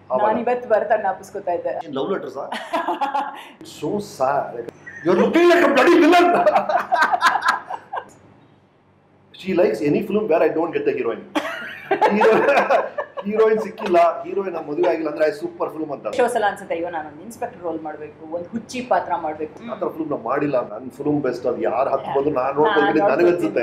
ನಾನು ಇವತ್ತು ಬರ್ತಾ ಜ್ಞಾಪಿಸ್ಕೊತಾ ಇದ್ದೆ love letters so sad you are looking like a bloody villain she likes any film where I don't get the heroine heroine ಸಿಕ್ಕಿಲ್ಲ heroine ಮದುವೆ ಆಗಿಲ್ಲ ಅಂದ್ರೆ ಸೂಪರ್ ಫಿಲ್ಮ್ ಅಂತ ಎಷ್ಟೋ ಸಲ ಅನ್ಸುತ್ತೆ ಅಯ್ಯೋ ನಾನು ಒಂದು ಇನ್ಸ್ಪೆಕ್ಟರ್ ರೋಲ್ ಮಾಡಬೇಕು ಒಂದು ಹುಚ್ಚಿ ಪಾತ್ರ ಮಾಡಬೇಕು ಆ ಥರ ಫಿಲ್ಮ್ ನಾವು ಮಾಡಿಲ್ಲ ನನ್ನ ಫಿಲ್ಮ್ ಬೆಸ್ಟ್ ಅದು ಯಾರು ಹತ್ತು ಬಂದು ನಾನು ನೋಡ್ಕೊಳ್ತೀನಿ ನನಗನ್ಸುತ್ತೆ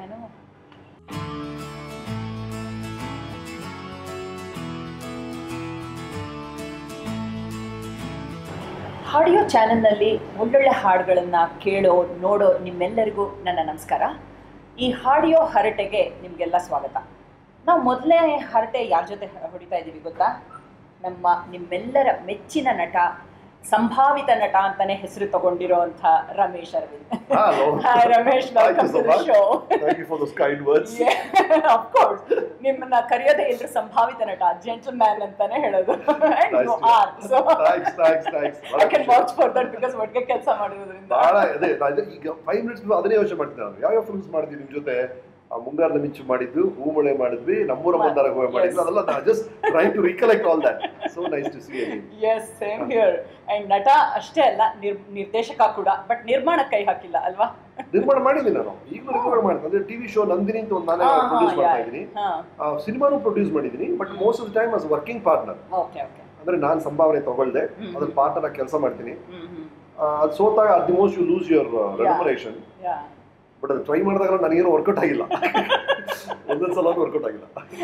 ಹಾಡಿಯೋ ಚಾನೆಲ್ನಲ್ಲಿ ಒಳ್ಳೊಳ್ಳೆ ಹಾಡುಗಳನ್ನು ಕೇಳೋ ನೋಡೋ ನಿಮ್ಮೆಲ್ಲರಿಗೂ ನನ್ನ ನಮಸ್ಕಾರ ಈ ಹಾಡಿಯೋ ಹರಟೆಗೆ ನಿಮಗೆಲ್ಲ ಸ್ವಾಗತ ನಾವು ಮೊದಲನೇ ಹರಟೆ ಯಾರ ಜೊತೆ ಹೊಡಿತಾ ಇದ್ದೀವಿ ಗೊತ್ತಾ ನಮ್ಮ ನಿಮ್ಮೆಲ್ಲರ ಮೆಚ್ಚಿನ ನಟ ಸಂಭಾವಿತ ನಟ ಅಂತಾನೆ ಹೆಸರು ತಗೊಂಡಿರೋಂಥ Ramesh Aravind Hello. Hi, Ramesh. Thank you Welcome so to the much. show. Thank you for those kind words. Of course ನಿಮ್ಮನ್ನ ಕರೆಯೋದೇ ಎಲ್ರು ಸಂಭಾವಿತ ನಟ ಜೆಂಟಲ್ ಮ್ಯಾನ್ ಅಂತಾನೆ ಹೇಳೋದು And Nice you to- are. So Thanks, thanks, thanks. I can vouch for that because ಒಟ್ಟಿಗೆ ಕೆಲಸ ಮಾಡಿರೋದ್ರಿಂದ ಬಹಳ ಅದೇ ನಾ ಅದೇ ಈಗ ಫೈವ್ ಮಿನಿಟ್ಸ್ ಅದನ್ನೇ ಯೋಚನೆ ಮಾಡ್ತೀನಿ ನಾನು ಯಾವ್ಯಾವ ಫಿಲ್ಮ್ಸ್ ಮಾಡಿದ್ವಿ ನಿಮ್ ಜೊತೆ ಆ ಮುಂಗಾರದ ಮಿಂಚು ಮಾಡಿದ್ದು ಹೂಮಳೆ ಮಾಡಿದ್ವಿ ನಮ್ಮೂರ ಮಂದಾರ ಗೋವೆ ಮಾಡಿದ್ವಿ Yes. ಅದೆಲ್ಲ ನಾ just try to recollect all that so nice to see yes same here and ನಟ ಅಷ್ಟೇ ಅಲ್ಲ ನಿರ್ ನಿರ್ದೇಶಕ ಕೂಡ ಬಟ್ ನಿರ್ಮಾಣ ಕೈ ಹಾಕಿಲ್ಲ ಅಲ್ವಾ ನಿರ್ಮಾಣ ಮಾಡಿದ್ದೀನಿ ನಾನು ಈಗಲೂ ರೆಕಾರ್ಡ್ ಮಾಡ್ತೀನಿ ಅಂದ್ರೆ ಟಿವಿ ಶೋ ನಂದಿನಿ ಅಂತ ಒಂದು ನಾನೇ ಹಾ, ಹಾ, ಪ್ರೊಡ್ಯೂಸ್ ಮಾಡ್ತಾ yeah. ಇದ್ದೀನಿ ಹಾ ಸಿನಿಮಾನು ಪ್ರೊಡ್ಯೂಸ್ ಮಾಡಿದ್ದೀನಿ but most of time as working partner okay okay ಅಂದ್ರೆ ನಾನು ಸಂಭಾವನೆ ತಗೊಳ್ದೆ ಹ್ಮ್. ಅದ್ರ ಪಾರ್ಟ್ನರ್ ಕೆಲಸ ಮಾಡ್ತೀನಿ ಹ್ಮ್ ಹ್ಮ್ ಆ, ಅದು ಸೋತಾಗ at the most you lose your remuneration yeah but ಅದು ಟ್ರೈ ಮಾಡಿದಾಗ ನನಗೇನು ವರ್ಕೌಟ್ ಆಗಿಲ್ಲ ಒಂದೊಂದು ಸಲ ವರ್ಕೌಟ್ ಆಗಿಲ್ಲ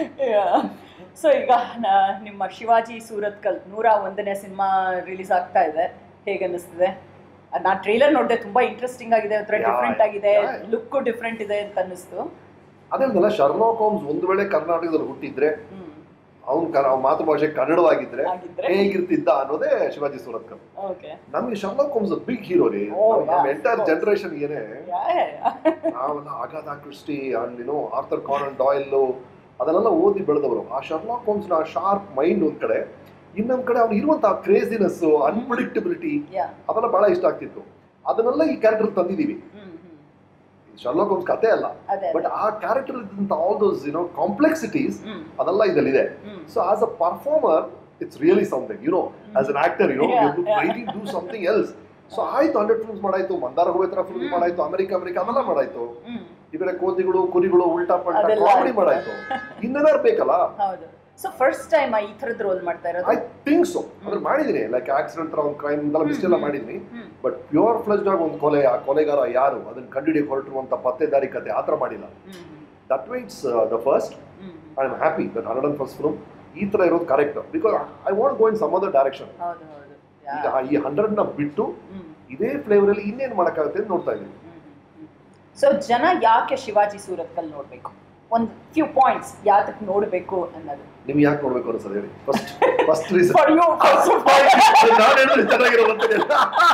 ಸೊ ಈಗ ನ- ನಿಮ್ಮ ಶಿವಾಜಿ ಸೂರತ್ಕಲ್ ನೂರ ಒಂದನೇ ಸಿನಿಮಾ ರಿಲೀಸ್ ಆಗ್ತಾ ಇದೆ ಹೇಗೆ ಅನ್ನಿಸ್ತಿದೆ ನಾನು ಟ್ರೇಲರ್ ನೋಡಿದೆ ತುಂಬಾ ಇಂಟ್ರೆಸ್ಟಿಂಗ್ ಆಗಿದೆ ಒಂಥರ Yeah, ಡಿಫ್ರೆಂಟ್ ಆಗಿದೆ yeah. ಲುಕ್ ಡಿಫ್ರೆಂಟ್ ಇದೆ ಅಂತ ಅನ್ನಿಸ್ತು ಅದೇನಲ್ಲ ಶರ್ಲಾಕ್ ಹೋಮ್ಸ್ ಒಂದು ವೇಳೆ ಕರ್ನಾಟಕದಲ್ಲಿ ಹುಟ್ಟಿದ್ರೆ ಹ್ಮ್ ಅವ್ನ ಕ- ಅವ್ನ ಮಾತೃಭಾಷೆ ಕನ್ನಡವಾಗಿದ್ರೆ ಆಗಿದ್ರೆ ಹೇಗಿರ್ತಿದ್ದ ಅನ್ನೋದೇ ಶಿವಾಜಿ ಸೂರತ್ಕಲ್ ಓಕೆ ನಮ್ಗೆ ಶರ್ಲಾಕ್ ಹೋಮ್ಸ್ ಬಿಗ್ ಹೀರೋ ರೀ Oh, ನಮ್ಮ yeah, entire of course. Generation ಏನೇ ನಾವೆಲ್ಲ Agatha Christie and you know Arthur Conan Doyle ಅದನ್ನೆಲ್ಲ ಓದಿ ಬೆಳೆದವರು ಆ ಶರ್ಲಾಕ್ ಹೋಮ್ಸ್ ನ ಶಾರ್ಪ್ ಮೈಂಡ್ ಒಂದ್ ಕಡೆ ಇನ್ನೊಂದ್ ಕಡೆ ಅವ್ನು ಇರುವಂತಹ ಕ್ರೇಜಿನೆಸ್ ಅನ್ಪ್ರಿಡಿಕ್ಟಬಿಲಿಟಿ ಯಾ ಅದೆಲ್ಲ ಬಹಳ ಇಷ್ಟ ಆಗ್ತಿತ್ತು ಅದನ್ನೆಲ್ಲ ಈ ಕ್ಯಾರೆಕ್ಟರ್ ತಂದಿದೀವಿ ಹ್ಮ್ ಹ್ಮ್ ಶರ್ಲಾಕ್ ಹೋಮ್ಸ್ ಕತೆ ಅಲ್ಲ ಅದೇ ಬಟ್ ಆ ಕ್ಯಾರೆಕ್ಟರ್ ಇದ್ದಂತ all those you know complexities hmm ಅದೆಲ್ಲ ಇದಲ್ಲಿದೆ hmm so as a performer it's really something you know as an actor you know Yeah, you yeah. Trying do something else so ಆಯ್ತು hundred films ಮಾಡಾಯ್ತು ಮಂದಾರ ಹೋಗೋ ತರ film hmm. ಮಾಡಾಯ್ತು America America ಅದೆಲ್ಲ ಮಾಡಾಯ್ತು ಹ್ಮ್ ಈ ಕಡೆ ಕೋತಿಗಳು ಕುರಿಗಳು ಉಲ್ಟಾ ಪಲ್ಟಾ ಅದೆಲ್ಲ ಕಾಮಿಡಿ ಆಯ್ತು. ಮಾಡಾಯ್ತು ಇನ್ನೇನಾರು ಬೇಕಲ್ಲ ಹೌದು ಸೊ ಫಸ್ಟ್ ಟೈಮ್ ಈ ಥರದ್ ರೋಲ್ ಮಾಡ್ತಾ ಇರೋದು ಐ ಥಿಂಕ್ ಸೊ ಅಂದ್ರೆ ಮಾಡಿದೀನಿ ಲೈಕ್ ಆಕ್ಸಿಡೆಂಟ್ ತರ ಒಂದು ಕ್ರೈಮ್ ಎಲ್ಲ ಮಿಸ್ ಎಲ್ಲ ಹ್ಮ್. ಮಾಡಿದೀನಿ ಹ್ಮ್ ಬಟ್ ಪ್ಯೂರ್ ಫ್ಲೆಜ್ಡ್ ಆಗಿ ಒಂದು ಕೊಲೆ ಆ ಕೊಲೆಗಾರ ಯಾರು ಅದನ್ನ ಕಂಡುಹಿಡಿಯಕ್ಕೆ ಹೊರಟಿರುವಂತ ಪತ್ತೆದಾರಿ ಕತೆ ಆ ಥರ ಮಾಡಿಲ್ಲ hmm hmm that means the first hmm hmm. I am happy that hundred and first film ಈ ತರ ಇರೋದು correct because I want go in some other direction ಹೌದು ಹೌದು ಈಗ ಈ ಹಂಡ್ರೆಡ್ ನ ಬಿಟ್ಟು ಹ್ಮ್ ಇದೇ ಫ್ಲೇವರ್ ಅಲ್ಲಿ ಇನ್ನೇನು ಮಾಡಕ್ಕಾಗುತ್ತೆ ಅಂತ ನೋಡ್ತಾ ಇದ್ದೀನಿ ಸೊ ಜನ ಯಾಕೆ ಶಿವಾಜಿ ಸೂರತ್ಕಲ್ ನೋಡ್ಬೇಕು ಒಂದು ಫ್ಯೂ ಪಾಯಿಂಟ್ಸ್ ಯಾತಕ್ಕೆ ನೋಡಬೇಕು ಅನ್ನೋದು ನಿಮ್ಗೆ ಯಾಕೆ ನೋಡ್ಬೇಕು ಅನ್ಸೋದು ಹೇಳಿ first first reason for you ನಾನು ಹೇಳಿದ್ರೆ ಚೆನ್ನಾಗಿರೋದು ಅಂತ ಹೇಳಿ.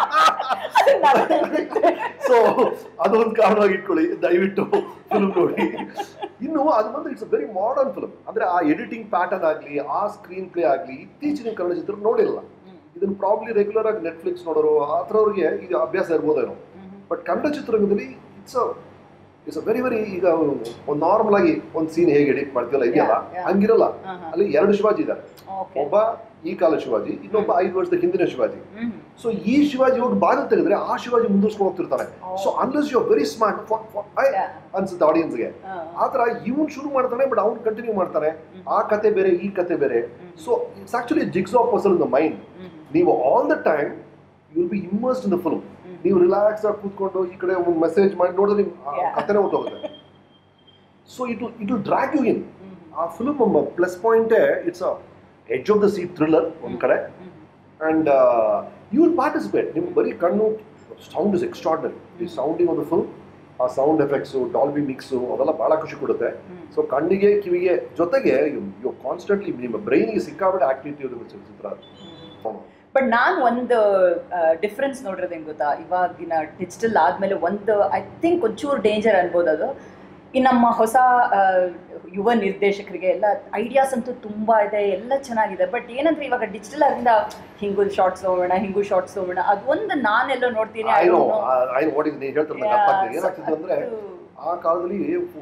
ಸೊ ಅದೊಂದು ಕಾರಣವಾಗಿ ಇಟ್ಕೊಳ್ಳಿ ದಯವಿಟ್ಟು ಫಿಲ್ಮ್ ನೋಡಿ ಇನ್ನು ಅದು ಬಂದು ಇಟ್ಸ್ ವೆರಿ ಮಾಡರ್ನ್ ಫಿಲ್ಮ್ ಅಂದ್ರೆ ಆ ಎಡಿಟಿಂಗ್ ಪ್ಯಾಟರ್ನ್ ಆಗಲಿ ಆ ಸ್ಕ್ರೀನ್ ಪ್ಲೇ ಆಗಲಿ ಇತ್ತೀಚಿನ ಕನ್ನಡ ಚಿತ್ರ ನೋಡಿರಲ್ಲ ಇದನ್ನು ಪ್ರಾಬ್ಲಿ ರೆಗ್ಯುಲರ್ ಆಗಿ ನೆಟ್ಫ್ಲಿಕ್ಸ್ ನೋಡೋರು ಆ ಥರವ್ರಿಗೆ ಇದು ಅಭ್ಯಾಸ ಇರ್ಬೋದೇನೋ ಬಟ್ ಕನ್ನಡ ಚಿತ್ರರಂಗದಲ್ಲಿ it's it's a very very ಈಗ ಒಂದು ನಾರ್ಮಲ್ ಆಗಿ ಒಂದು ಸೀನ್ ಹೇಗೆ ಎಡಿಟ್ ಮಾಡ್ತೀವಲ್ಲ ಇದೆಯಲ್ಲ Yeah, yeah. ಹಂಗಿರಲ್ಲ ಅಲ್ಲಿ ಎರಡು ಶಿವಾಜಿ ಇದ್ದಾರೆ ಓಕೆ ಒಬ್ಬ ಈ ಕಾಲ ಶಿವಾಜಿ ಇನ್ನೊಬ್ಬ ಐದು ವರ್ಷದ ಹಿಂದಿನ ಶಿವಾಜಿ ಸೊ ಈ ಶಿವಾಜಿ ಹೋಗಿ ಬಾಗಿಲು ತೆಗೆದ್ರೆ ಆ ಶಿವಾಜಿ ಮುಂದುವರ್ಸ್ಕೊಂಡು ಹೋಗ್ತಿರ್ತಾನೆ Oh. So unless you very smart ಅನ್ಸುತ್ತೆ ಆಡಿಯನ್ಸ್ಗೆ ಆ ಥರ ಇವನ್ ಶುರು ಮಾಡ್ತಾನೆ ಬಟ್ ಅವ್ನು ಕಂಟಿನ್ಯೂ ಮಾಡ್ತಾನೆ ಆ ಕತೆ ಬೇರೆ ಈ ಕತೆ ಬೇರೆ so it's actually jigs of puzzle in the mind ನೀವು all the time you will be immersed in the film ನೀವು ರಿಲ್ಯಾಕ್ಸ್ ಆಗಿ ಕೂತ್ಕೊಂಡು ಈ ಕಡೆ ಒಂದು ಮೆಸೇಜ್ ಮಾಡಿ ನೋಡಿದ್ರೆ ನಿಮ್ ಆ Yeah. ಕತೆನೇ ಹೊಟ್ಟೋಗುತ್ತೆ so it it will drag you in a film plus ಪಾಯಿಂಟೇ it's a edge of the seat thriller ಒಂದು ಕಡೆ ಅಂಡ್ ಯು ವಿಲ್ ಪಾರ್ಟಿಸಿಪೇಟ್ ನಿಮ್ಗೆ ಬರೀ ಕಣ್ಣು ಸೌಂಡ್ ಇಸ್ ಎಕ್ಸ್ಟ್ರಾರ್ಡನರಿ ಈ ಸೌಂಡಿಂಗ್ ಒಂದು ಫುಲ್ ಆ ಸೌಂಡ್ ಎಫೆಕ್ಟ್ಸು ಡಾಲ್ಬಿ ಮಿಕ್ಸು ಅದೆಲ್ಲ ಭಾಳ ಖುಷಿ ಕೊಡುತ್ತೆ ಸೊ ಕಣ್ಣಿಗೆ ಕಿವಿಗೆ ಜೊತೆಗೆ ಯು ಕಾನ್ಸ್ಟೆಂಟ್ಲಿ ನಿಮ್ಮ ಬ್ರೈನಿಗೆ ಸಿಕ್ಕಾಬಿಟ್ಟು ಆಕ್ಟಿವಿಟಿ ಇರುತ್ತೆ ಚಿತ್ರ ಬಟ್ ನಾನು ಒಂದು ಡಿಫ್ರೆನ್ಸ್ ನೋಡಿರೋದು ಹೆಂಗ್ ಗೊತ್ತಾ ಇವಾಗಿನ ಡಿಜಿಟಲ್ ಆದಮೇಲೆ ಒಂದು ಐ ಥಿಂಕ್ ಒಂಚೂರು ಡೇಂಜರ್ ಅನ್ಬೋದು ಅದು ಈ ನಮ್ಮ ಹೊಸ ಆ, ಯುವ ನಿರ್ದೇಶಕರಿಗೆ ಎಲ್ಲ ಐಡಿಯಾಸ್ ಅಂತೂ ತುಂಬ ಇದೆ ಎಲ್ಲ ಚೆನ್ನಾಗಿದೆ ಬಟ್ ಏನಂದ್ರೆ ಇವಾಗ ಡಿಜಿಟಲ್ ಅದರಿಂದ ಹಿಂಗು ಶಾರ್ಟ್ಸ್ ಹೋಗೋಣ ಹಿಂಗು ಶಾರ್ಟ್ಸ್ ಹೋಗೋಣ ಅದೊಂದು ನಾನೆಲ್ಲೋ ನೋಡ್ತೀನಿ I I know don't know. I know what is ನೀವು ಹೇಳ್ತಾರೆ ನಂಗೆ Yeah, ಅರ್ಥ ಆಗ್ತದೆ ಏನಾಗ್ತಿತ್ತು ಅಂದ್ರೆ ಅದು- ಆ ಕಾಲದಲ್ಲಿ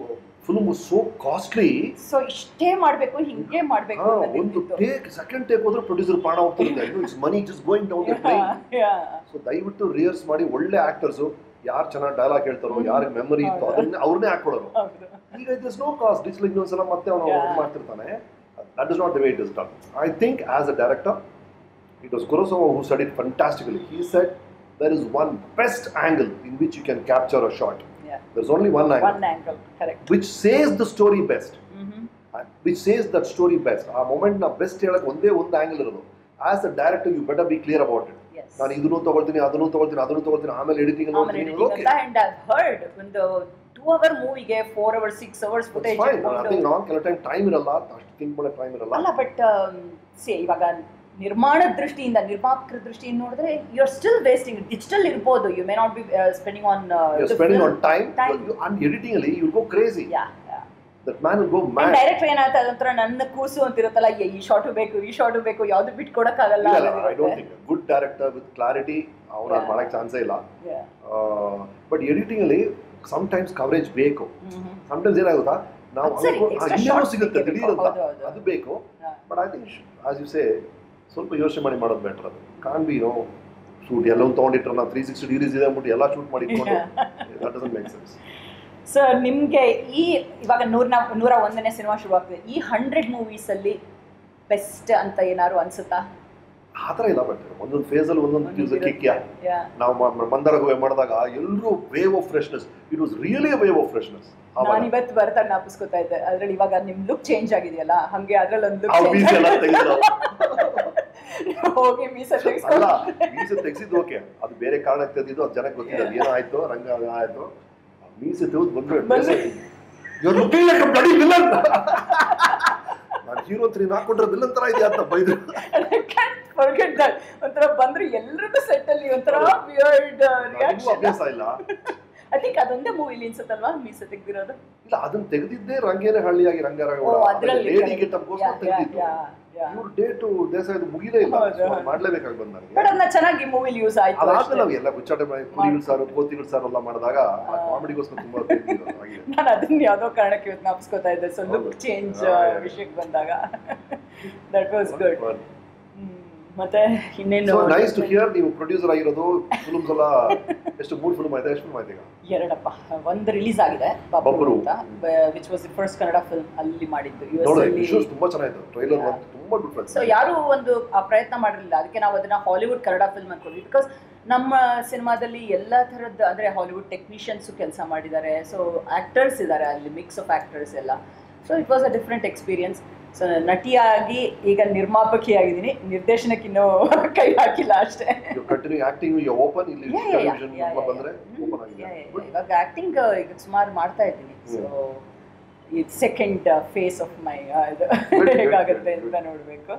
ಫಿಲ್ಮ್ ಸೋ ಕಾಸ್ಟ್ಲಿ ಸೊ ಇಷ್ಟೇ ಮಾಡ್ಬೇಕು ಹಿಂಗೆ ಮಾಡ್ಬೇಕು ಒಂದು ಅನ್ನೋದಿರ್ತಿತ್ತು. ಟೇಕ್ ಸೆಕೆಂಡ್ ಟೇಕ್ ಹೋದ್ರೆ ಪ್ರೊಡ್ಯೂಸರ್ ಪ್ರಾಣ ಹೋಗ್ತಿರುತ್ತೆ it's money just going down the train Yeah. So ದಯವಿಟ್ಟು ರಿಯರ್ಸ್ ಮಾಡಿ ಒಳ್ಳೆ ಆಕ್ಟರ್ಸ್ ಯಾರು ಚೆನ್ನಾಗಿ ಡೈಲಾಗ್ ಹೇಳ್ತಾರೋ ಹ್ಮ್. ಯಾರಿಗೆ ಮೆಮರಿ ಇತ್ತು ಹೌದು. ಅದನ್ನೇ ಅವ್ರನ್ನೇ ಹಾಕೊಡೋರು ಹೌದು. ಈಗ ಇಟ್ ನೋ ಕಾಸ್ಟ್ ಡಿಜಿಟಲ್ ಇನ್ನೊಂದ್ಸಲ ಮತ್ತೆ ಅವನು Yeah. ಮಾಡ್ತಿರ್ತಾನೆ that is not the way it is done I think as a director it was Kurosawa who studied fantastically he set there is one best angle in which you can capture a shot Yeah. There is only one angle One angle, correct. Which says the story best Mhm. Which says that story best ಆ moment ನ best ಹೇಳಕ್ ಒಂದೇ ಒಂದು angle ಇರೋದು as a director you better be clear about it Yes. ನಾನು ಇದನ್ನು ತಗೊಳ್ತೀನಿ ಅದನ್ನು ತಗೊಳ್ತೀನಿ ಅದನ್ನು ತಗೊಳ್ತೀನಿ ಆಮೇಲೆ ಎಡಿಟಿಂಗ್ ಆಮೇಲೆ ನೋಡ್ತೀನಿ editing ಓಕೆ ಅಂತ and I've heard ಒಂದು ಟೂ ಅವರ್ ಮೂವಿಗೆ four hour six hours footage fine I think ನಾವು ಕೆಲವು ಟೈಮ್ ಟೈಮ್ ಇರಲ್ಲ ಅಷ್ಟು ಥಿಂಕ್ ಮಾಡೋ ಟೈಮ್ ಇರಲ್ಲ ಅಲ್ಲ ಬಟ್ ಸಿ ಇವಾಗ ನಿರ್ಮಾಣದ ದೃಷ್ಟಿಯಿಂದ ನಿರ್ಮಾಪಕರ ದೃಷ್ಟಿಯಿಂದ ನೋಡಿದ್ರೆ you are still wasting digital ಇರ್ಬೋದು you may not be spending on You're spending on time, Time. you- and editing ಅಲ್ಲಿ you'll go crazy. ಯಾ That man will go mad. Director ಏನಾಗ್ತದೆ ಅದೊಂಥರ ನನ್ನ ಕೂಸು ಅಂತಿರುತ್ತಲ್ಲ ಏ, ಈ ಶಾಟು ಬೇಕು ಈ ಶಾಟು ಬೇಕು ಯಾವ್ದು ಬಿಟ್ಕೊಡಕ್ಕಾಗಲ್ಲ ಇಲ್ಲ, ಇಲ್ಲ, I don't ಅನ್ನೋದಿರುತ್ತೆ. think good director with clarity ಅವ್ರ Yeah. ಮಾಡಕ್ ಚಾನ್ಸೇ ಇಲ್ಲ Yeah. ಬಟ್ ಎಡಿಟಿಂಗ್ ಅಲ್ಲಿ ಸಮ್ಟೈಮ್ಸ್ ಕವರೇಜ್ ಬೇಕು ಹ್ಮ್, ಹ್ಮ್. ಸಮ್ಟೈಮ್ಸ್ ಏನಾಗುತ್ತಾ ನಾವು ಅದ್ ಸರಿ, ಅನ್ಕೊ- ಆ, extra ಇನ್ನೇನೋ shots ಸಿಗುತ್ತೆ ಬೇಕೇ ದಿಢೀರ್ ಬೇಕು. ಅಂತ ಹೌದು, ಹೌದು. ಅದು ಬೇಕು Yeah. But I think as you say ಸ್ವಲ್ಪ ಯೋಚನೆ ಮಾಡಿ ಮಾಡೋದು ಬೆಟರ್ ಅದು ಕಾನ್ ಬಿ ನೋ ಶೂಟ್ ಎಲ್ಲೊಂದು ತೊಗೊಂಡಿಟ್ರೆ ನಾವು ತ್ರೀ ಸಿಕ್ಸ್ಟಿ ಡಿಗ್ರೀಸ್ ಇದೆ ಅಂದ್ಬಿಟ್ಟು ಎಲ್ಲ ಶೂಟ್ ಮಾಡಿ that doesn't make sense so ನಿಮ್ಗೆ ಈ ಇವಾಗ ನೂರ ನೂರ ಒಂದನೇ ಸಿನಿಮಾ ಶುರು ಆಗ್ತದೆ ಈ ಹಂಡ್ರೆಡ್ ಮೂವೀಸ್ ಅಲ್ಲಿ ಬೆಸ್ಟ್ ಅಂತ ಏನಾದ್ರು ಅನ್ಸುತ್ತಾ ಆ ಥರ ಇಲ್ಲ ಬಟ್ ಒಂದೊಂದು ಫೇಸಲ್ಲಿ ಒಂದೊಂದು ದಿವಸ ಕಿಕ್ ಯಾ Yeah. ನಾವು ಮ- ಮಂದಾರ ಹೂವೆ ಮಾಡಿದಾಗ ಎಲ್ಲರೂ wave of freshness it was really wave of freshness ನಾನು ಇವತ್ತು ಬರ್ತಾ ಜ್ಞಾಪಿಸ್ಕೊತಾ ಇದ್ದೆ ಅದ್ರಲ್ಲಿ ಇವಾಗ ನಿಮ್ ಲುಕ್ ಚೇಂಜ್ ಆಗಿದೆಯಲ್ಲ ಹಂಗೆ ಅದ್ರಲ್ಲಿ ಒಂದು ಆ ಲುಕ್ ಬೀಸ್ ಎಲ್ಲ ತೆಗೆದು ಹೋಗಿ ಮೀಸ ಅಲ್ಲ ತೆಗೆಸ್ಕೊಂಡು ಮೀಸೆ ತೆಗ್ಸಿದ್ದು ಓಕೆ ಅದು ಬೇರೆ ಕಾರಣಕ್ಕೆ ತೆಗೆದಿದ್ದು ಅದು ಜನಕ್ಕೆ ಗೊತ್ತಿಲ್ಲ ಅದು ಏನೋ ಆಯ್ತು ರಂಗ ಅದು ಆಯ್ತು ಆ ಮೀಸೆ ತೆಗೆದು ಬಂದ್ರು ಬಂದ್ರು. ಇವ್ರು ಲುಕಿಂಗ್ ಲೈಕ್ ಬ್ಲಡಿ ವಿಲನ್ ನಾನು ಹೀರೋ ತ್ರೀ ಹಾಕೊಂಡ್ರೆ ವಿಲನ್ ತರ ಇದೆಯಾ ಅಂತ ಬೈದ್ರು ಫರ್ಗೆಟ್ ದಟ್ ಒಂಥರ ಬಂದ್ರೆ ಎಲ್ರದ್ದು ಸೆಟ್ ಅಲ್ಲಿ ಒಂಥರ ವಿಯರ್ಡ್ ನನಗೂ ರಿಯಾಕ್ಷನ್ ಅಭ್ಯಾಸ ಇಲ್ಲ ಐ ಥಿಂಕ್ ಅದೊಂದೇ ಮೂವಿಲಿ ಅನ್ಸುತ್ತಲ್ವಾ ಮೀಸ ತೆಗ್ದಿರೋದು ಇಲ್ಲ ಅದನ್ನ ತೆಗೆದಿದ್ದೇ ರಂಗೇನೆ ಹಳ್ಳಿಯಾಗಿ ಓ ರಂಗಾರಾಗೌಡ ಅದ್ರಲ್ಲಿ ಲೇಡಿಗೆ ತಪ್ಪಗೋಸ್ಕರ ತೆಗೆದಿದ್ದು ಇವ್ರು ಡೇಟು ದೇಸಾಯ ಮುಗಿದೇ ಇಲ್ಲ ಹೌದು, So ಅದ್ ಹೌದು. ಮಾಡ್ಲೇಬೇಕಾಗಿ ಬಂದ ನನಗೆ ಬಟ್ ಅದನ್ನ ಚೆನ್ನಾಗಿ ಮೂವಿಲಿ ಯೂಸ್ ಆಯ್ತು ಅದಾದ್ಮೇಲೆ ಅಷ್ಟೇ. ನಾವು ಎಲ್ಲ ಗುಚ್ಚಾಟ ಮಾಡಿ ಕುರಿಗಳು ಸಾರು ಕೋತಿಗಳು ಸಾರು ಎಲ್ಲ ಮಾಡಿದಾಗ ಕಾಮಿಡಿಗೋಸ್ಕರ ತುಂಬಾ ತೆಗ್ದಿದ್ದು ಆಗಿದೆ. ನಾನು ಅದನ್ನ ಯಾವ್ದೋ ಕಾರಣಕ್ಕೆ ಇವತ್ತು ಜ್ಞಾಪಿಸ್ಕೊತಾ ಇದ್ದೆ ಸೊ ಲುಕ್ ಹೌದು. ಚೇಂಜ್ ಹಾ, yeah. ವಿಷಯಕ್ಕೆ ಬಂದಾಗ ದಟ್ ವಾಸ್ ಗುಡ್ ಮತ್ತೆ ಇನ್ನೇನು ಸೊ ನೈಸ್ ಟು ಹಿಯರ್ ನೀವು ಪ್ರೊಡ್ಯೂಸರ್ ಆಗಿರೋದು ಫಿಲ್ಮ್ಸ್ ಎಲ್ಲ ಎಷ್ಟು ಮೂರು ಫಿಲ್ಮ್ ಆಯ್ತಾ ಎಷ್ಟು ಫಿಲ್ಮ್ ಆಯ್ತು ಈಗ ಎರಡಪ್ಪ ಒಂದು ರಿಲೀಸ್ ಆಗಿದೆ ಬಬ್ರು ಬಬ್ರು. ಅಂತ which was the first Kannada film ಅಲ್ಲಿ ಮಾಡಿದ್ದು ಯು ನೋಡಿದೆ ಅಲ್ಲಿ ವಿಶ್ವಾಸ್ ತುಂಬಾ ಚೆನ್ನಾಗಿತ್ತು ಟ್ರೈಲರ್ Yeah. ತುಂಬಾ ಡಿಫ್ರೆನ್ಸ್ ಸೊ ಯಾರು ಒಂದು ಆ ಪ್ರಯತ್ನ ಮಾಡಿರಲಿಲ್ಲ ಅದಕ್ಕೆ ನಾವು ಅದನ್ನ ಹಾಲಿವುಡ್ ಕನ್ನಡ ಫಿಲ್ಮ್ ಅನ್ಕೊಂಡ್ವಿ ಬಿಕಾಸ್ ನಮ್ಮ ಸಿನಿಮಾದಲ್ಲಿ ಎಲ್ಲ ಥರದ್ದು ಅಂದ್ರೆ ಹಾಲಿವುಡ್ ಟೆಕ್ನಿಷಿಯನ್ಸು ಕೆಲಸ ಮಾಡಿದ್ದಾರೆ ಸೊ ಆಕ್ಟರ್ಸ್ ಇದ್ದಾರೆ ಅಲ್ಲಿ ಮಿಕ್ಸ್ ಆಫ್ ಆಕ್ಟರ್ಸ್ ಎಲ್ಲ so it was a different experience so ನಟಿಯಾಗಿ ಈಗ ನಿರ್ಮಾಪಕಿ ಆಗಿದ್ದೀನಿ ನಿರ್ದೇಶನಕ್ಕೆ ಇನ್ನೂ ಕೈ ಹಾಕಿಲ್ಲ ಅಷ್ಟೇ you continue acting you open ಇಲ್ಲಿ Yeah, yeah, yeah. Television Yeah, yeah, ಬಂದ್ರೆ yeah. ಓಪನ್ Yeah, ಆಗಿದೆ yeah, yeah. Good. ಇವಾಗ ಆಕ್ಟಿಂಗ್ ಈಗ ಸುಮಾರು ಮಾಡ್ತಾ ಇದ್ದೀನಿ ಸೊ ಇದು ಸೆಕೆಂಡ್ ಫೇಸ್ ಆಫ್ ಮೈ ಇದು good, ಹೇಗಾಗುತ್ತೆ good, ಅಂತ ನೋಡಬೇಕು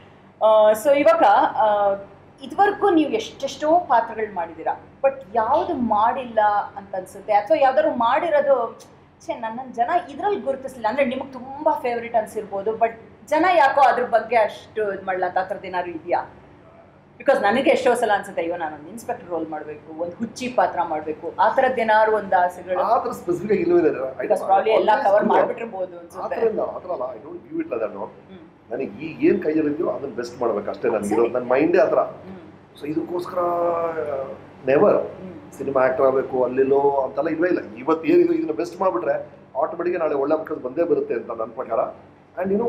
ಸೊ ಇವಾಗ ಆ, ಇದುವರೆಗೂ ನೀವು ಎಷ್ಟೆಷ್ಟೋ ಪಾತ್ರಗಳು ಮಾಡಿದ್ದೀರಾ ಬಟ್ ಯಾವುದು ಮಾಡಿಲ್ಲ ಅಂತ ಅನ್ಸುತ್ತೆ ಅಥವಾ ಯಾವ್ದಾದ್ರು ಮಾಡಿರೋದು ಛೇ ನನ್ನನ್ನು ಜನ ಇದ್ರಲ್ಲಿ ಗುರುತಿಸಲಿಲ್ಲ ಅಂದ್ರೆ ನಿಮಗೆ ತುಂಬಾ ಫೇವ್ರೇಟ್ ಅನ್ಸಿರ್ಬೋದು ಬಟ್ ಜನ ಯಾಕೋ ಅದ್ರ ಬಗ್ಗೆ ಅಷ್ಟು ಇದು ಮಾಡಲ್ಲ ಅಂತ ಆ ಥರದ್ದು ಏನಾದ್ರು ಇದೆಯಾ ಬಿಕಾಸ್ ನನಗೆ ಎಷ್ಟೋ ಸಲ ಅನ್ಸುತ್ತೆ ಅಯ್ಯೋ ನಾನು ಒಂದು ಇನ್ಸ್ಪೆಕ್ಟರ್ ರೋಲ್ ಮಾಡಬೇಕು ಒಂದು ಹುಚ್ಚಿ ಪಾತ್ರ ಮಾಡಬೇಕು ಆ ಥರದ್ದು ಏನಾದ್ರು ಒಂದು ಆಸೆಗಳು ಆ ಥರ ಸ್ಪೆಸಿಫಿಕ್ ಆಗಿ ಇಲ್ಲವೇ ಇಲ್ಲ ಬಿಕಾಸ್ ಪ್ರಾಬ್ಲಿ ಎಲ್ಲ ಕವರ್ ಮಾಡಿಬಿಟ್ಟಿರ್ಬೋದು ಆ ಅನ್ಸುತ್ತೆ ಥರ ಇಲ್ಲ ಆ ಥರ ಅಲ್ಲ I don't give it like that ಹ್ಮ್. ನನಗೆ ಈಗ ಏನು ಕೈಯಲ್ಲಿದೆಯೋ ಅದನ್ನ ಬೆಸ್ಟ್ ಮಾಡ್ಬೇಕು ಅಷ್ಟೇ ನನಗೆ ಸರಿ. ನನ್ನ ಮೈಂಡೇ ಆ ಥರ ಹ್ಮ್. ಸೊ ಇದಕ್ಕೋಸ್ಕರ ನೆವರ್ ಹ್ಮ್. ಸಿನಿಮಾ ಆಕ್ಟರ್ ಆಗಬೇಕು ಅಲ್ಲಿಲೋ ಅಂತೆಲ್ಲ ಇಲ್ವೇ ಇಲ್ಲ ಇವತ್ತು ಏನಿದೆ ಇದನ್ನ ಬೆಸ್ಟ್ ಮಾಡಿಬಿಟ್ರೆ ಆಟೋಮೆಟಿಕ್ ನಾಳೆ ಒಳ್ಳೆ ಮಕ್ಕಳು ಬಂದೇ ಬರುತ್ತೆ ಅಂತ ನನ್ನ ಪ್ರಕಾರ ಆ್ಯಂಡ್ ಏನೋ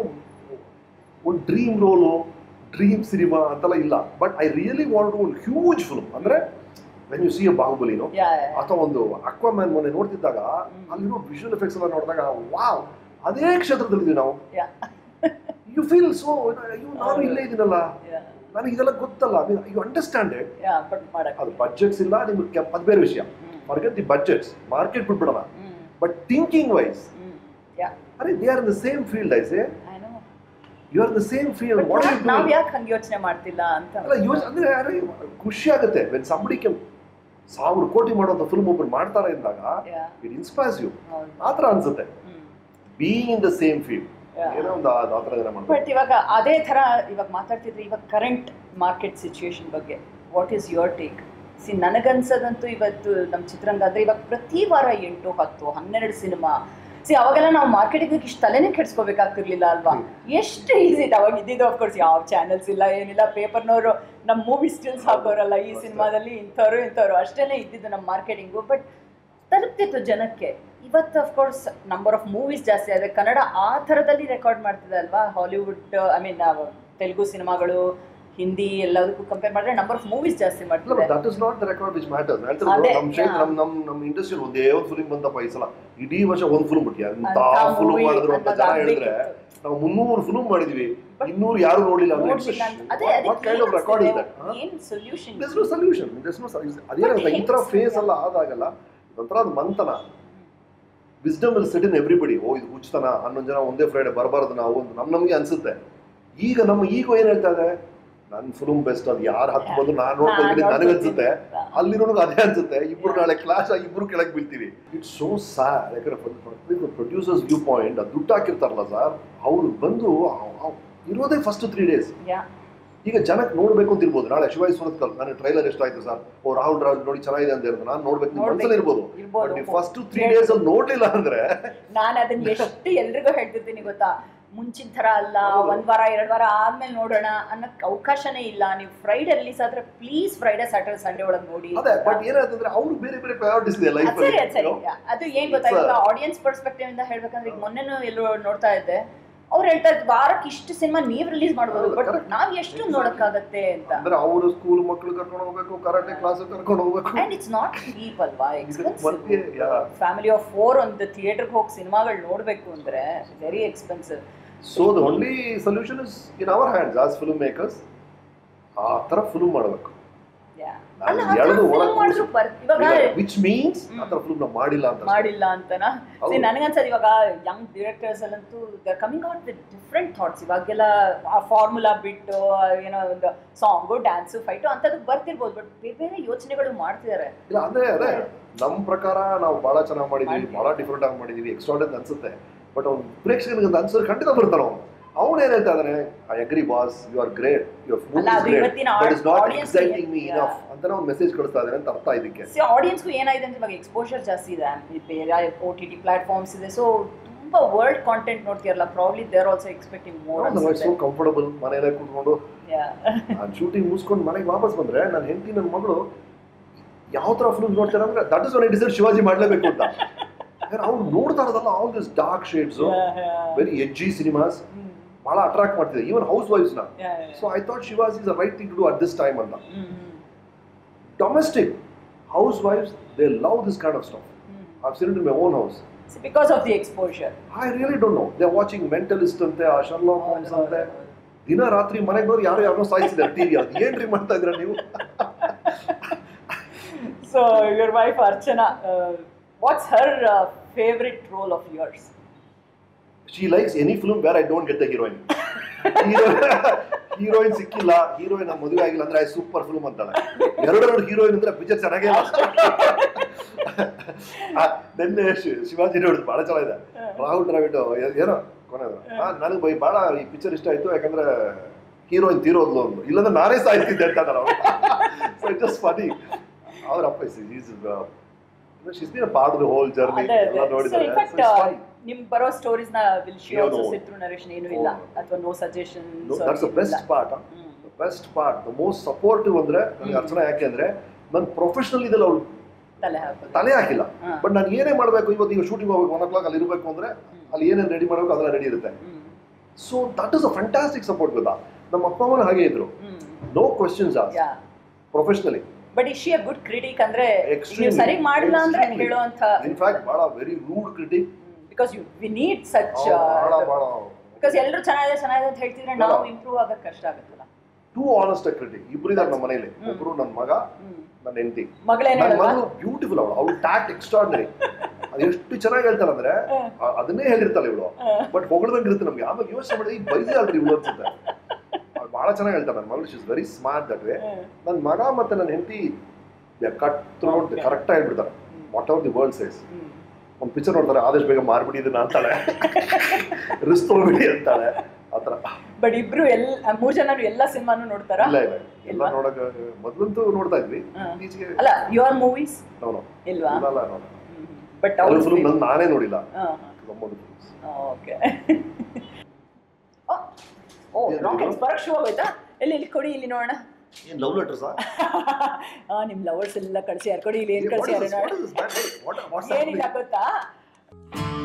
ಒಂದು ಡ್ರೀಮ್ ರೋಲು ಡ್ರೀಮ್ ಸಿನಿಮಾ ಅಂತೆಲ್ಲ ಇಲ್ಲ ಬಟ್ ಐ ರಿಯಲಿ ವಾಂಟ್ ಒಂದು ಹ್ಯೂಜ್ ಫಿಲ್ಮ್ ಅಂದರೆ ವೆನ್ ಯು ಸಿ ಎ ಬಾಹುಬಲಿನೋ Yeah, yeah, yeah. ಅಥವಾ ಒಂದು ಅಕ್ವಾಮ್ಯಾನ್ ಮೊನ್ನೆ ನೋಡ್ತಿದ್ದಾಗ ಹ್ಮ್. ಅಲ್ಲಿರೋ ವಿಜುವಲ್ ಎಫೆಕ್ಟ್ಸ್ ಎಲ್ಲ ನೋಡಿದಾಗ ವಾವ್ ಅದೇ ಕ್ಷೇತ್ರದಲ್ಲಿದ್ದೀವಿ ನಾವು Yeah. ಯು ಫೀಲ್ ಸೊ ಅಯ್ಯೋ ನಾನು ಹೌದು. ಇಲ್ಲೇ ಇದೀನಲ್ಲ Yeah. ನನಗೆ ಇದೆಲ್ಲ ಗೊತ್ತಲ್ಲ you understand it Yeah, but ಮಾಡಕ್ಕೆ. ಅದು ಬಡ್ಜೆಟ್ಸ್ ಇಲ್ಲ ನಿಮ್ಗೆ ಕೆಪ್ ಅದು ಬೇರೆ ವಿಷಯ ಹ್ಮ್. ಫರ್ಗೆಟ್ ದಿ ಬಡ್ಜೆಟ್ಸ್ ಮಾರ್ಕೆಟ್ ಬಿಟ್ಬಿಡೋಣ ಹ್ಮ್. ಬಟ್ ಥಿಂಕಿಂಗ್ ವೈಸ್ ಹ್ಮ್. Yeah, are they are in the same field I say I know. You are the same field But what ನಾವ್- ನಾವ್ ಯಾಕೆ ಹಂಗೆ ಯೋಚನೆ ಮಾಡ್ತಿಲ್ಲ ಅಂತ ಅಲ್ಲ ಯೋಚ್ ಅಂದ್ರೆ ಅರೆ ಖುಷಿ ಆಗುತ್ತೆ ವೆನ್ ಸಂಬಡಿ ಕೆಮ್ ಸಾವಿರ ಕೋಟಿ ಮಾಡುವಂತ ಫಿಲ್ಮ್ ಒಬ್ರು ಮಾಡ್ತಾರೆ ಅಂದಾಗ Yeah, ಇಟ್ ಇನ್ಸ್ಪೈರ್ಸ್ ಯು ಹೌದು. ಆ ಥರ ಅನ್ಸುತ್ತೆ ಹ್ಮ್. Being in the same field Yeah. ಏನೋ ಒಂದು ಆ ಆ ಥರ ಜನ ಮಾಡ್ಬೇಕು ಬಟ್ ಇವಾಗ ಅದೇ ಥರ ಇವಾಗ ಮಾತಾಡ್ತಿದ್ರೆ ಇವಾಗ ಕರೆಂಟ್ ಮಾರ್ಕೆಟ್ ಸಿಚುವೇಶನ್ ಬಗ್ಗೆ what is your take see ನನಗನ್ಸೋದಂತೂ ಇವತ್ತು ನಮ್ಮ ಚಿತ್ರರಂಗ ಅಂದರೆ ಇವಾಗ ಪ್ರತಿ ವಾರ ಎಂಟು ಹತ್ತು ಹನ್ನೆರಡು ಸಿನಿಮಾ ಸಿ ಅವಾಗೆಲ್ಲ ನಾವು ಮಾರ್ಕೆಟಿಂಗ್ ಇಷ್ಟು ತಲೆನೇ ಕೆಡ್ಸ್ಕೋಬೇಕಾಗ್ತಿರ್ಲಿಲ್ಲ ಅಲ್ವಾ ಹ್ಮ್. ಎಷ್ಟು ಈಸಿ ಇತ್ತು ಅವಾಗ ಇದ್ದಿದ್ದು ಅಫ್ಕೋರ್ಸ್ ಯಾವ ಚಾನೆಲ್ಸ್ ಇಲ್ಲ ಏನಿಲ್ಲ ಪೇಪರ್ನವರು ನಮ್ಮ ಮೂವಿ ಸ್ಟಿಲ್ಸ್ ಹಾಕೋರಲ್ಲ ಈ ಸಿನಿಮಾದಲ್ಲಿ ಇಂಥವ್ರು ಇಂಥವ್ರು ಅಷ್ಟೇನೆ ಇದ್ದಿದ್ದು ನಮ್ಮ ಮಾರ್ಕೆಟಿಂಗು ಬಟ್ ತಲುಪ್ತಿತ್ತು ಜನಕ್ಕೆ ಇವತ್ತು ಅಫ್ಕೋರ್ಸ್ ನಂಬರ್ ಆಫ್ ಮೂವೀಸ್ ಜಾಸ್ತಿ ಆಗಿದೆ ಕನ್ನಡ ಆ ಥರದಲ್ಲಿ ರೆಕಾರ್ಡ್ ಮಾಡ್ತಿದೆ ಅಲ್ವಾ ಹಾಲಿವುಡ್ ಐ ಮೀನ್ ತೆಲುಗು ಸಿನಿಮಾಗಳು ಹಿಂದಿ ಎಲ್ಲದಕ್ಕೂ ಕಂಪೇರ್ ಮಾಡಿದ್ರೆ ನಂಬರ್ ಆಫ್ ಮೂವೀಸ್ ಜಾಸ್ತಿ ಇಲ್ಲ ಮಾಡ್ತಿದೆ that is not the record which matters ಅದೇ, ನಮ್ಮ ಶೇರ್ yeah. ನಮ್ ನಮ್ ನಮ್ಮ ಇಂಡಸ್ಟ್ರಿ ಒಂದೇ ಒಂದು ಫಿಲ್ಮ್ ಬಂದಪ್ಪ ಈ ಸಲ ಇಡೀ ವರ್ಷ ಒಂದು ಫಿಲ್ಮ್ ಬಿಟ್ಟು ಎಂತ ಅಂತ ಫಿಲ್ಮ್ movie ಮಾಡಿದ್ರು ಅಂತ ಜನ ಹೇಳಿದ್ರೆ ಅನ್ನೋದಾಗ್ಬೇಕಿತ್ತು. ನಾವು ಮುನ್ನೂರು ಫಿಲ್ಮ್ ಮಾಡಿದ್ವಿ ಇನ್ನೂರು ಯಾರು ನೋಡಿಲ್ಲ ನೋಡ್ಲಿಲ್ಲ ಅಂತ- ಅದೇ what kind of record is that ಅದಕ್ಕೆ ಏನ್ solution this no solution this no ಅದೇನಂತ ಈ ತರ ಫೇಸ್ ಎಲ್ಲ ಆದಾಗಲ್ಲ ಒಂಥರ ಅದು ಮಂತನ wisdom will set in everybody ಓ ಇದು ಹುಚ್ಚತನ ಹನ್ನೊಂದು ಜನ ಒಂದೇ ಫ್ರೈಡೆ ಬರಬಾರ್ದು ನಾವು ಅಂತ ನಮ್ ನಮಗೆ ಅನ್ಸುತ್ತೆ ಈಗ ನಮ್ಮ ಈಗೋ ಏನ್ ಹೇಳ್ತಾ ಇದೆ ನನ್ನ ಫಿಲ್ಮ್ ಬೆಸ್ಟ್ ಅದು ಯಾರು ಹತ್ತು ಬಂದು ನಾನು ನೋಡ್ಕೊಳ್ತೀನಿ ನನಗೆ ಅನ್ಸುತ್ತೆ ಅಲ್ಲಿರೋನಿಗೆ ಅದೇ ಅನ್ಸುತ್ತೆ ಇಬ್ರು ನಾಳೆ ಕ್ಲಾಸ್ ಆಗಿ ಇಬ್ರು ಕೆಳಗೆ ಬೀಳ್ತೀವಿ ಇಟ್ಸ್ ಸೋ ಸ್ಯಾಡ್ ಯಾಕಂದ್ರೆ ಪ್ರೊಡ್ಯೂಸರ್ಸ್ ವ್ಯೂ ಪಾಯಿಂಟ್ ಅದು ದುಡ್ಡು ಹಾಕಿರ್ತಾರಲ್ಲ ಸರ್ ಅವ್ರು ಬಂದು ಅವ್- ಅವ್ ಇರೋದೇ ಫಸ್ಟ್ ತ್ರೀ ಡೇಸ್ ಈಗ ಜನಕ್ಕೆ ನೋಡ್ಬೇಕು ಅಂತ ಇರ್ಬೋದು ನಾಳೆ ಶಿವಾಜಿ ಸುರತ್ಕಲ್ ನನಗೆ ಟ್ರೈಲರ್ ಎಷ್ಟ ಆಯ್ತು ಸರ್ ಓ ರಾಹುಲ್ ರಾಹುಲ್ ನೋಡಿ ಚೆನ್ನಾಗಿದೆ ಅಂತ ಇರೋದು ನಾನು ನೋಡ್ಬೇಕು ನಿಮ್ಮ ಮನ್ಸಲ್ಲಿ ಇರ್ಬೋದು ಇರ್ಬೋದು ಫಸ್ಟ್ ತ್ರೀ ಡೇಸ್ ಅಲ್ಲಿ ನೋಡ್ಲಿಲ್ಲ ಅಂದ್ರೆ ನಾನು ಅದನ್ನ ಎಷ್ಟು ಎಲ್ರಿಗೂ ಹೇಳ್ತಿರ್ತೀನಿ ಗೊತ್ತಾ ಮುಂಚಿನ ಥರ ಅಲ್ಲ ಹೌದು. ಒಂದ್ ವಾರ ಎರಡ್ ವಾರ ಆದ್ಮೇಲೆ ನೋಡೋಣ ಅನ್ನೋಕ್ ಅವಕಾಶನೇ ಇಲ್ಲ ನೀವು ಫ್ರೈಡೆ ರಿಲೀಸ್ ಆದ್ರೆ ಪ್ಲೀಸ್ ಫ್ರೈಡೆ ಸ್ಯಾಟರ್ಡೆ ಸಂಡೇ ಒಳಗೆ ನೋಡಿ ಅದೇ ಬಟ್ ಏನಾಯ್ತಂದ್ರೆ ಅವ್ರು ಬೇರೆ ಬೇರೆ ಪ್ರಯಾರಿಟೀಸ್ ಇದೆ ಲೈಫ್ ಅದ್ ಸರಿ ಅದ್ ಸರಿ ಅಲ್ಲಿ ಅದು ಏನ್ ಗೊತ್ತಾ It's a- ಈಗ ಆಡಿಯನ್ಸ್ ಪರ್ಸ್ಪೆಕ್ಟಿವ್ ಇಂದ ಹೇಳ್ಬೇಕಂದ್ರೆ ಈಗ ಮೊನ್ನೆನೂ ಎಲ್ಲೋ ನೋಡ್ತಾ ಇದ್ದೆ ಅವ್ರು ಹೇಳ್ತಾ ಇದ್ರು ವಾರಕ್ಕೆ ಇಷ್ಟು ಸಿನಿಮಾ ನೀವ್ ರಿಲೀಸ್ ಮಾಡ್ಬೋದು ಹೌದು, ಬಟ್ correct. ನಾವ್ ಎಷ್ಟು ನೋಡಕ್ಕಾಗತ್ತೆ ಅಂತ ಅಂದ್ರೆ ಅವರು ಸ್ಕೂಲ್ ಮಕ್ಕಳು ಕರ್ಕೊಂಡು ಹೋಗ್ಬೇಕು ಕರಾಟೆ ಕ್ಲಾಸ್ ಕರ್ಕೊಂಡು ಹೋಗ್ಬೇಕು ಅಂಡ್ ಇಟ್ಸ್ ನಾಟ್ ಚೀಪ್ ಅಲ್ವಾ ಮತ್ತೆ, yeah. ಫ್ಯಾಮಿಲಿ ಆಫ್ ಫೋರ್ ಒಂದು ಥಿಯೇಟರ್ಗೆ ಹೋಗಿ ಸಿನಿಮಾಗಳು ನೋಡ್ಬೇಕು ಅಂದ್ರೆ very expensive so the only solution is in our hands as film makers ಆ ತರ ಫಿಲ್ಮ್ ಮಾಡಬೇಕು ಅಲ್ಲ ನಾನು ಎಳ್ದು ಒಳಗ್ ಮಾಡಿದ್ರು ಬರ್ ಇವಾಗ ವಿಚ್ ಮೀನ್ಸ್ ಹ್ಮ್. ಆ ತರ ಫಿಲ್ಮ್ ನಾವು ಮಾಡಿಲ್ಲ ಅಂತ ಮಾಡಿಲ್ಲ ಅಂತನಾ ಹೌದು. See, ನನಗನ್ಸದ್ ಇವಾಗ ಯಂಗ್ ಡೈರೆಕ್ಟರ್ಸ್ ಅಲ್ಲಂತೂ the coming out with different thoughts ಇವಾಗೆಲ್ಲ ಆ ಫಾರ್ಮುಲಾ ಬಿಟ್ಟು ಏನೋ ಒಂದು ಸಾಂಗು ಡ್ಯಾನ್ಸು ಫೈಟು ಅಂತದ್ದು ಬರ್ತಿರ್ಬೋದು ಬಟ್ ಬೇರೆ ಬೇರೆ ಯೋಚನೆಗಳು ಮಾಡ್ತಿದ್ದಾರೆ ಇಲ್ಲ ಅದೇ ಅದೇ ನಮ್ಮ ಪ್ರಕಾರ ನಾವು ಬಹಳ ಚೆನ್ನಾಗಿ ಮಾಡಿದೀವಿ ಮಾಡಿದ್ವಿ. ಬಹಳ ಡಿಫ್ರೆಂಟ್ ಆಗಿ ಮಾಡಿದೀವಿ ಎಕ್ಸ್ಟ್ರಾಡ್ ಅನ್ಸುತ್ತೆ ಬಟ್ ಅವ್ನು ಪ್ರೇಕ್ಷಕರಿಗೆ ಅನ್ಸರ್ ಖಂಡಿತ ಬರ್ತಾನೆ ಅವನು ಅವನು ಏನ್ ಹೇಳ್ತಾ ಇದ್ದಾನೆ I agree boss you are great you ಅಲ್ಲ, ಅದು ಇವತ್ತಿನ but is not audience exciting me ಗೆ- ಇನಫ್ ಅಂತ ಅವ್ನು ಮೆಸೇಜ್ ಕಳಿಸ್ತಾ ಇದ್ದಾನೆ ಅಂತ ಅರ್ಥ ಇದಕ್ಕೆ ಸಿ ಆಡಿಯನ್ಸ್ಗೂ ಏನಾಗಿದೆ ಅಂದ್ರೆ ಇವಾಗ ಎಕ್ಸ್ಪೋಜರ್ ಜಾಸ್ತಿ ಇದೆ ಈ ಬೇರೆ ಒ ಟಿ ಟಿ ಪ್ಲಾಟ್ಫಾರ್ಮ್ಸ್ ಇದೆ ಸೊ ತುಂಬಾ ವರ್ಲ್ಡ್ ಕಾಂಟೆಂಟ್ ನೋಡ್ತಿರಲ್ಲ probably there also expecting more so comfortable ಮನೆಯಲ್ಲೇ ಕೂತ್ಕೊಂಡು ನಾನು ಶೂಟಿಂಗ್ ಮುಗಿಸ್ಕೊಂಡು ಮನೆಗೆ ವಾಪಸ್ ಬಂದ್ರೆ ನನ್ನ ಹೆಂಡತಿ ನನ್ನ ಮಗಳು ಯಾವ ತರ ಫಿಲ್ಮ್ ನೋಡ್ತಾರೆ ಅಂದ್ರೆ that is one decide Shivaji ಮಾಡ್ಲೇಬೇಕು ಅಂತ ಅವ್ರು ನೋಡ್ತಾ ಇರೋದಲ್ಲ all this dark shades very edgy cinemas ಬಹಳ ಅಟ್ರಾಕ್ಟ್ ಮಾಡ್ತಿದೆ ಈವನ್ ಹೌಸ್ ವೈಫ್ಸ್ ನ so I thought Shivaji is right thing to do at this time ಅಂತ domestic house wives they love this kind of stuff I seen it in my own house because of the exposure I really don't know they watching Mentalist ಅಂತೆ ಆ Sherlock homes ಅಂತೆ ದಿನ ರಾತ್ರಿ ಮನೆಗೆ ಬಂದು ಯಾರೋ ಯಾರೋ ಸಾಯಿಸಿದ್ದಾರೆ ಟಿವಿ ಅದು ಏನ್ರಿ ಮಾಡ್ತಾ ಇದ್ರ ನೀವು so your wife Archana what's her favourite role of yours she likes any film where I don't get the heroine heroine ಸಿಕ್ಕಿಲ್ಲ ಹೀರೋಯಿನ್ ಮದುವೆ ಆಗಿಲ್ಲ ಅಂದ್ರೆ ಐ ಸೂಪರ್ ಫಿಲ್ಮ್ ಅಂತಾಳೆ ಎರಡೆರಡು ಹೀರೋಯಿನ್ ಅಂದ್ರೆ ಪಿಕ್ಚರ್ ಚೆನ್ನಾಗೇ ಇಲ್ಲ ಆ, ನೆನ್ನೆ ಶಿ- ಶಿವಾಜಿ ನೋಡಿದ್ ಬಹಳ ಚೆನ್ನಾಗಿದೆ ರಾಹುಲ್ ದ್ರಾವಿಡ್ ಏನೋ ಕೊನೆದು ನನಗೆ ಬೈ ಬಹಳ ಈ ಪಿಕ್ಚರ್ ಇಷ್ಟ ಆಯ್ತು ಯಾಕಂದ್ರೆ ಹೀರೋಯಿನ್ ತೀರೋದ್ಲು ಒಂದು ಇಲ್ಲಾಂದ್ರೆ ನಾನೇ ಸಾಯ್ತಿದ್ದೆ ಅಂತ ನಾವು ಸೊ ಇಟ್ ಜಸ್ಟ್ ಫನಿ ಅವ್ರ ಅಪ್ಪ is she's been part the whole journey ಅದೇ ಎಲ್ಲ ಅದೇ ಸೊ ನೋಡಿದ್ದಾರೆ ಇನ್ಫ್ಯಾಕ್ಟ್ So it's fun. ನಿಮ್ ಬರೋ ಸ್ಟೋರೀಸ್ ನ ವಿಲ್ ಶಿ ಏನು? ಆಲ್ಸೋ ಸಿತ್ರು ನರೇಶನ್ ಏನು ಇಲ್ಲ Oh. ಅಥವಾ no suggestion No, that's the best part. Best part the most supportive ಅಂದ್ರೆ ನನಗೆ ಹ್ಮ್. ಅರ್ಚನೆ ಯಾಕೆ ಅಂದ್ರೆ ನನ್ನ ಪ್ರೊಫೆಷನಲ್ ಇದಲ್ಲಿ ಅವ್ಳು ತಲೆ ಹಾಕೋದು ತಲೆ ಹಾಕಿಲ್ಲ ಹಾ. ಬಟ್ ನಾನು ಏನೇ ಮಾಡಬೇಕು ಇವತ್ತು ಈಗ ಶೂಟಿಂಗ್ ಹೋಗ್ಬೇಕು ಒನ್ ಓ ಕ್ಲಾಕ್ ಅಲ್ಲಿ ಇರಬೇಕು ಅಂದ್ರೆ ಅಲ್ಲಿ ಏನೇನು ರೆಡಿ ಮಾಡಬೇಕು ಅದೆಲ್ಲ ರೆಡಿ ಇರುತ್ತೆ ಹ್ಮ್. So that is a fantastic support ಗೊತ್ತಾ ನಮ್ಮ ಅಪ್ಪ ಅಮ್ಮನ ಹಾಗೆ ಇದ್ರು ಹ್ಮ್. No questions as Yeah. Professionally but is she a good critic ಅಂದ್ರೆ Extremely. ನೀವು ಸರಿ ಮಾಡಿಲ್ಲ ಅಂದ್ರೆ Extremely. ಹೇಳುವಂತ ಇನ್ಫ್ಯಾಕ್ಟ್ ಬಹಳ very rude critic because you we need such ಬಹಳ ಬಹಳ ಬಿಕಾಸ್ ಎಲ್ಲರೂ ಚೆನ್ನಾಗಿದೆ ಚೆನ್ನಾಗಿದೆ ಅಂತ ಹೇಳ್ತಿದ್ರೆ ಅಲ್ಲ. ನಾವು ಇಂಪ್ರೂವ್ ಆಗಕ್ ಕಷ್ಟ ಆಗುತ್ತಲ್ಲ ಟೂ ಆನೆಸ್ಟ್ ಕ್ರಿಟಿಕ್ ಇಬ್ರು ಇದಾರೆ ನಮ್ಮ ಮನೇಲಿ ಹ್ಮ್. ಒಬ್ರು ನನ್ನ ಮಗ ಹ್ಮ್. ನನ್ನ ಹೆಂಡತಿ ಮಗಳೇನ್ ನನ್ನ ಹೇಳಲ್ವಾ? ಮಗಳು ಬ್ಯೂಟಿಫುಲ್ ಅವಳು ಅವಳು ಟ್ಯಾಕ್ಟ್ ಎಕ್ಸ್ಟ್ರಾರ್ಡನರಿ ಅದು ಎಷ್ಟು ಚೆನ್ನಾಗಿ ಹೇಳ್ತಾಳೆ ಅಂದ್ರೆ ಹ್ಮ್. ಆ- ಅದನ್ನೇ ಹೇಳಿರ್ತಾಳೆ ಇವಳು ಹ್ಮ್. ಬಟ್ ಹೊಗಳದಂಗೆ ಇರುತ್ತೆ ನಮ್ಗೆ ಆಮೇಲೆ ಯೋಚನೆ ಮಾಡಿ ಬೈಸಿ ಅಲ್ರಿ ಇವಳು ಅನ್ಸುತ್ತೆ ಅವ್ಳು ಬಹಳ ಚೆನ್ನಾಗಿ ಹೇಳ್ತಾಳೆ ನನ್ನ ಮಗಳು is very smart that way ಹ್ಮ್. ನನ್ನ ಮಗ ಮತ್ತೆ ನನ್ನ ಹೆಂಡತಿ ಕಟ್ ಥ್ರೋಟ್ Okay. ಕರೆಕ್ಟ್ ಹೇಳ್ಬಿಡ್ತಾರೆ what are the world says ಹ್ಮ್. ಒಂದು ಪಿಕ್ಚರ್ ನೋಡ್ತಾರೆ ಆದಷ್ಟು ಬೇಗ ಮಾರ್ಬಿಡಿ ಇದನ್ನ ಅಂತಾಳೆ ರಿಸ್ಕ್ ತೊಗೊಬಿಡಿ ಅಂತಾಳೆ ಆ ಥರ ಬಟ್ ಇಬ್ರು ಎಲ್ ಮೂರ್ ಜನ ಎಲ್ಲ ಸಿನಿಮಾನು ನೋಡ್ತಾರಾ ಇಲ್ಲ ಇಲ್ಲ ಎಲ್ಲ ಇಲ್ವಾ? ನೋಡಕ್ ಮೊದ್ಲಂತೂ ನೋಡ್ತಾ ಇದ್ವಿ ಹಾ. ಇತ್ತೀಚೆಗೆ ಅಲ್ಲ ಯುವರ್ ಮೂವೀಸ್ ನಾವು ಇಲ್ವಾ ಇಲ್ಲ ನೋಡ ಬಟ್ ಅವ್ರ ಅವ್ರ ಫಿಲ್ಮ್ ನಾನು ನಾನೇ ನೋಡಿಲ್ಲ ನಮ್ಮ ಫಿಲ್ಮ್ಸ್ ಓಕೆ ಓ ಏನು ರಾಕೆಟ್ ಇದು? ಬರಕ್ ಶುರು ಆಗೋಯ್ತಾ ಎಲ್ಲಿ ಇಲ್ಲಿ ಕೊಡಿ ಇಲ್ಲಿ ನೋಡೋಣ ಏನು ಲವ್ ಲೆಟರ್ಸಾ ಆ, ನಿಮ್ ಲವರ್ಸ್ ಎಲ್ಲ ಕಳ್ಸಿ ಯಾರು ಕೊಡಿ ಇಲ್ಲಿ ಏನ್ ಕಳ್ಸಿ ಯಾರು ನೋಡೋಣ ಏನಿಲ್ಲ ಗೊತ್ತಾ